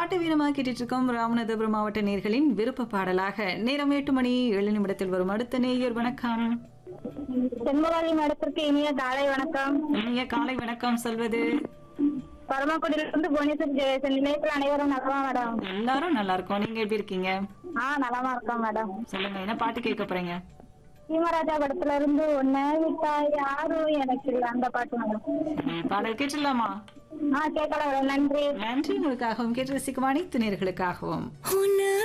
பாட்டு வீரமாக கேட்டுட்டு இருக்கோம் ராமநாதபுரம் மாவட்ட நேர்களின் விருப்ப பாடலாக நேரம் எட்டு மணி ஏழு நிமிடத்தில் வரும் அடுத்த நேயர் வணக்கம் செண்பகாளி மேடத்திற்கு இனிய காலை வணக்கம் இனிய காலை வணக்கம் சொல்வது பரமக்குடியிலிருந்து புவனேஸ்வர் ஜெயசன் நிலையத்தில் அனைவரும் நலமா மேடம் எல்லாரும் நல்லா இருக்கோம் நீங்க எப்படி இருக்கீங்க ஆ நலமா இருக்கோம் மேடம் சொல்லுங்க என்ன பாட்டு கேட்க போறீங்க சீமராஜா படத்துல இருந்து ஒன்ன விட்டா யாரும் எனக்கு இல்லை அந்த பாட்டு மேடம் சரி, பாடல் கேட்டுடலாமா ஆ கேட்கலாம் மேடம் நன்றி நன்றி உங்களுக்காகவும் கேட்டு ரசிக்கும் அனைத்து நேர்களுக்காகவும் உன்னை